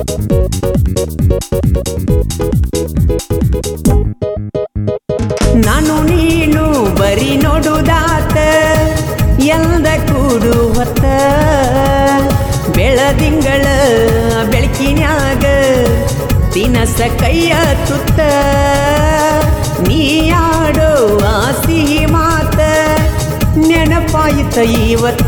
ನಾನು ನೀನು ಬರಿ ನೋಡುದಾತ ಎಂದ ಕೂಡು ಹೊತ್ತ ಬೆಳದಿಂಗಳ ಬೆಳಕಿನ್ಯಾಗ ತಿನಸ ಕೈಯ ತುತ್ತ ನೀಯಾಡೋ ಆಸಿ ಮಾತ ನೆನಪಾಯಿತ ಇವತ್ತ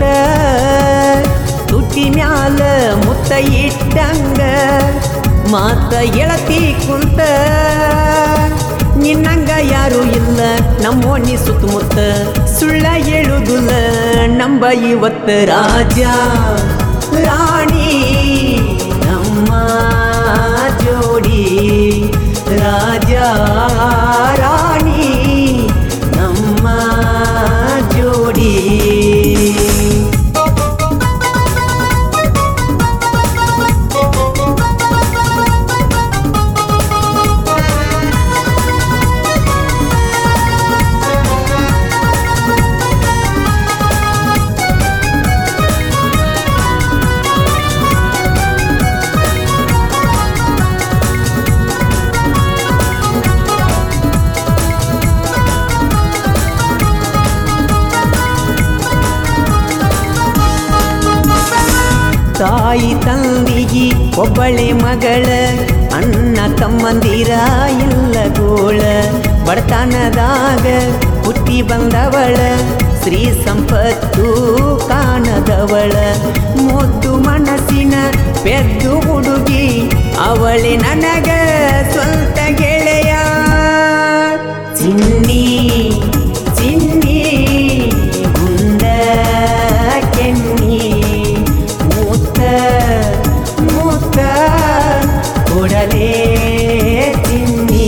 ತುಟಿ ಮ್ಯಾಲ ಮುತ್ತ ಇಟ್ಟಂಗ ಮಾತ ಎಳತಿ ಕುಂತ ನಿನ್ನಂಗ ಯಾರು ಇಲ್ಲ ನಮ್ಮೋನಿ ಸುತ್ತಮುತ್ತ ಸುಳ್ಳ ಹೇಳುದಿಲ್ಲ ನಂಬ ಇವತ್ತ ರಾಜ ರಾಣಿ ನಮ್ಮ ಜೋಡಿ ರಾಜ ರಾಣಿ ನಮ್ಮ ಜೋಡಿ ತಾಯಿ ತಂದಿಗಿ ಒಬ್ಬಳೆ ಮಗಳ ಅಣ್ಣ ತಮ್ಮಂದಿರ ಇಲ್ಲ ಗೋಳ ಬಡತನದಾಗ ಹುಟ್ಟಿ ಬಂದವಳ ಶ್ರೀ ಸಂಪತ್ತು ಕಾಣದವಳ ಮುದ್ದು ಮನಸ್ಸಿನ ಪೆದ್ದು ಹುಡುಗಿ ಅವಳೆ ನನಗ ಸ್ವಂತ ಗೆಳೆಯ ಚಿನ್ನಿ ಚಿನ್ನಿ ಗುಂಡ ಕೆನ್ನಿ ಮೂತ ಮೂತ ಕೊಡಲೇ ತಿನ್ನಿ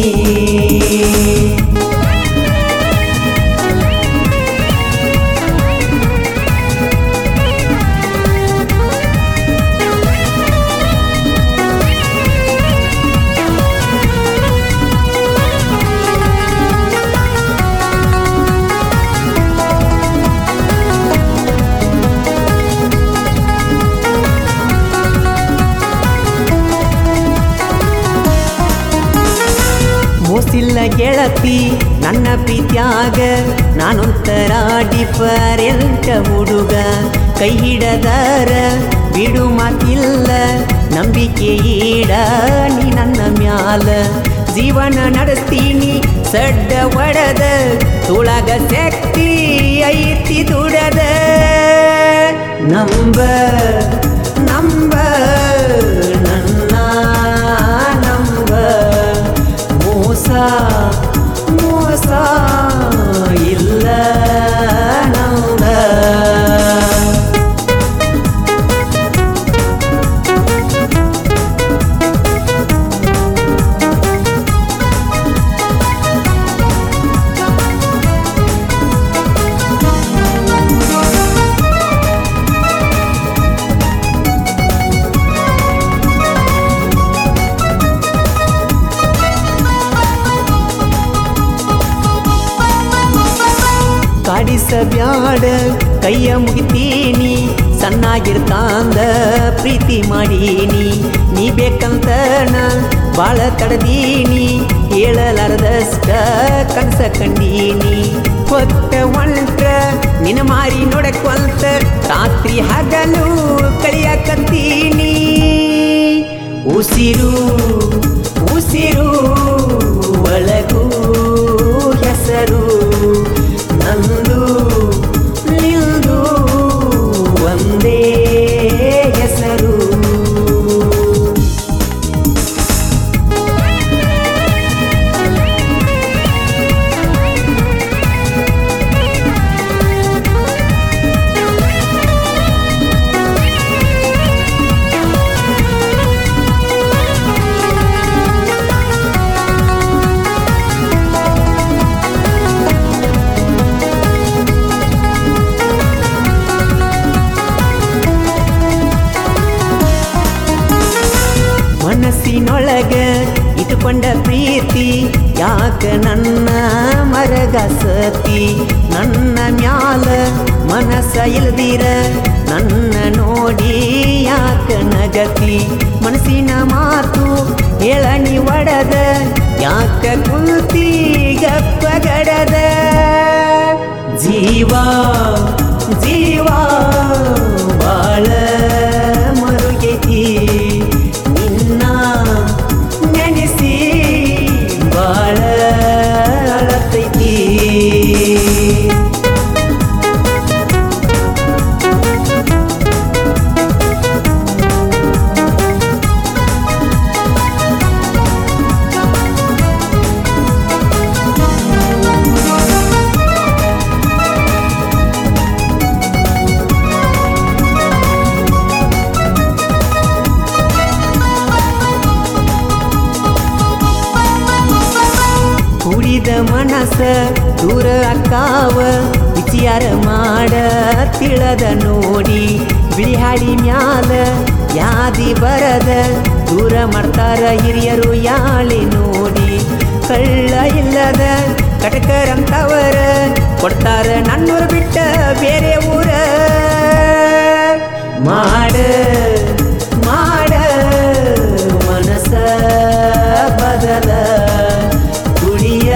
ಮೋಸಿಲ್ಲ ಗೆಳತಿ ನನ್ನ ಪ್ರೀತ್ಯಾಗ ನಾನೊಂಥರ ಡಿಫರೆಂಟ್ ಹುಡುಗ ಕೈ ಹಿಡದರ ಬಿಡು ಮಾತಿಲ್ಲ ನಂಬಿಕೆ ಈಡ ನೀ ನನ್ನ ಮ್ಯಾಲ ಜೀವನ ನಡೆಸ್ತೀನಿ ಸಡ್ಡ ಒಡದ ತುಳಗ ಶಕ್ತಿ ಐತಿ ದುಡದ ನಂಬ ನಂಬ ನನ್ನ ನಂಬ ಮೋಸ ಮೋಸ ಇಲ್ಲ ನಂದ ಕಾಡಿಸಬ್ಯಾಡ ಕೈಯ ಮುಗಿತೀನಿ ಸಣ್ಣಾಗಿರ್ತಾಂದ ಪ್ರೀತಿ ಮಾಡೀನಿ ನೀ ಬೇಕಂತ ನಾ ಬಾಳ ತಡದೀನಿ ಹೇಳಲಾರದಷ್ಟ ಕನಸ ಕಂಡೀನಿ ಹೊತ್ತ ಒಂಟ್ರ ನಿನ್ನ ಮಾರಿ ನೋಡಕ್ವಂತ ರಾತ್ರಿ ಹಗಲು ಕಳಿಯಕತ್ತೀನಿ ಉಸಿರು ಉಸಿರು ಒಳಗೂ ಹೆಸರು ನಂದು ನಿಲ್ದು ಒಂದೇ ಹೆಸರು ಮನಸ್ಸಿನೊಳಗ ಇಟ್ಕೊಂಡ ಪ್ರೀತಿ ಯಾಕ ನನ್ನ ಮರಗಸತಿ ನನ್ನ ಮ್ಯಾಲ ಮನಸ್ಸ ಇಲ್ದಿರ ನನ್ನ ನೋಡಿ ಯಾಕ ನಗತಿ ಮನಸ್ಸಿನ ಮಾತು ಹೇಳನಿ ಒಡದ ಯಾಕ ಕುಂತಿ ಗಪ್ಪಗಡದ ಜೀವ ಜೀವ ಬಾಳ ಮರುಗೈತಿ ನಿನ್ನ ನೆನೆಸಿ ಬಾಳ ಅಳತೈತಿ ಕುಡಿದ ಮನಸ ದೂರ ಅಕ್ಕಾವ ವಿಚಾರ ಮಾಡ ತಿಳದ ನೋಡಿ ಬಿಳಿಹಾಡಿ ಮ್ಯಾಲ ಯಾದಿ ಬರದ ದೂರ ಮಾಡ್ತಾರ ಹಿರಿಯರು ಯಾಳಿ ನೋಡಿ ಕಳ್ಳ ಇಲ್ಲದ ಕಟಕರಂತವರ ಕೊಡ್ತಾರ ನನ್ನೂರು ಬಿಟ್ಟ ಬೇರೆ ಊರ ಮಾಡ ಮಾಡ ಮನಸ ಬದಲ ಕುಡಿಯ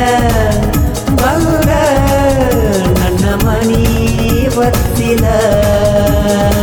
ಬಂಗ ನನ್ನ ಮನಿ ಬತ್ತಿಲ